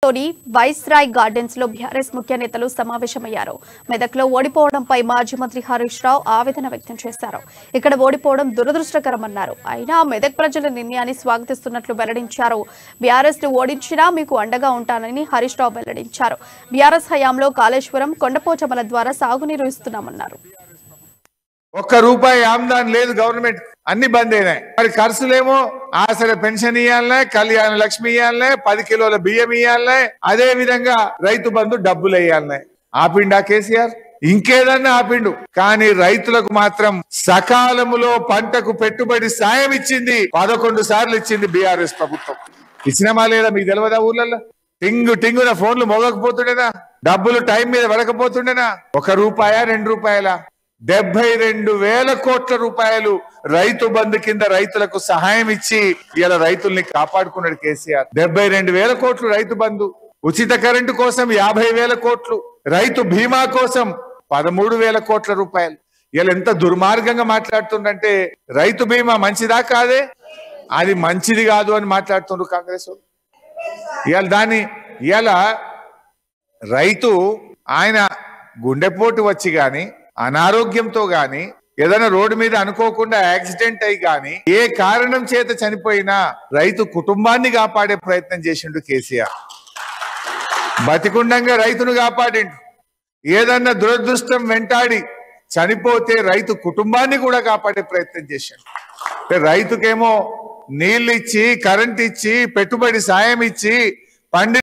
లోని viceroy gardens లో BRS ముఖ్య నేతలు సమావేశమయ్యారు మెదక్లో ఓడిపోవడంపై మాజీ మంత్రి హరీష్ రావు ఆవేదన వ్యక్తం చేశారు ఇక్కడ ఓడిపోవడం దురదృష్టకరమన్నారు అయినా మెదక్ ప్రజల నిర్ణయాన్ని స్వాగతిస్తున్నట్లు వెల్లడించారు బీఆర్ఎస్ ను ఓడించినా మీకు అండగా ఉంటానని హరీష్ రావు వెల్లడించారు బీఆర్ఎస్ హయాంలో కాళేశ్వరం కొండపోచమల ద్వారా సాగునీరు ఇస్తున్నామన్నారు ఒక్క రూపాయి ఆమ్దాన్ లేదు గవర్నమెంట్ అన్ని బంద్ అయినాయి మరి ఖర్చులేమో ఆసర పెన్షన్ ఇవ్వాలనే కళ్యాణ లక్ష్మి ఇవ్వాలనే పది కిలోల బియ్యం ఇవ్వాలనే అదే విధంగా రైతు బంధు డబ్బులు వేయాలనే ఆపిండా కేసీఆర్ ఇంకేదన్నా ఆపిండు కానీ రైతులకు మాత్రం సకాలములో పంటకు పెట్టుబడి సాయం ఇచ్చింది పదకొండు సార్లు ఇచ్చింది బీఆర్ఎస్ ప్రభుత్వం ఇచ్చినమా లేదా మీకు తెలియదా ఊర్లలో టింగు టింగున ఫోన్లు మోగకపోతుండేనా డబ్బులు టైం మీద పడకపోతుండేనా ఒక రూపాయా రెండు రూపాయల డెబ్బై రెండు వేల కోట్ల రూపాయలు రైతు బంధు కింద రైతులకు సహాయం ఇచ్చి ఇలా రైతుల్ని కాపాడుకున్నాడు కేసీఆర్ డెబ్బై రెండు వేల కోట్లు రైతు బంధు ఉచిత కరెంటు కోసం యాభై వేల కోట్లు రైతు బీమా కోసం పదమూడు వేల కోట్ల రూపాయలు ఇలా ఎంత దుర్మార్గంగా మాట్లాడుతుండంటే రైతు బీమా మంచిదా కాదే అది మంచిది కాదు అని మాట్లాడుతుండ్రు కాంగ్రెస్ వాళ్ళు. ఇవాళ దాన్ని ఇవాళ రైతు ఆయన గుండెపోటు వచ్చి గాని అనారోగ్యంతో గాని ఏదైనా రోడ్డు మీద అనుకోకుండా యాక్సిడెంట్ అయి గాని ఏ కారణం చేత చనిపోయినా రైతు కుటుంబాన్ని కాపాడే ప్రయత్నం చేసిండు కేసీఆర్ బతికుండంగా రైతును కాపాడిండు ఏదన్నా దురదృష్టం వెంటాడి చనిపోతే రైతు కుటుంబాన్ని కూడా కాపాడే ప్రయత్నం చేశాడు అంటే రైతుకేమో నీళ్ళు ఇచ్చి కరెంట్ ఇచ్చి పెట్టుబడి సాయం ఇచ్చి పండి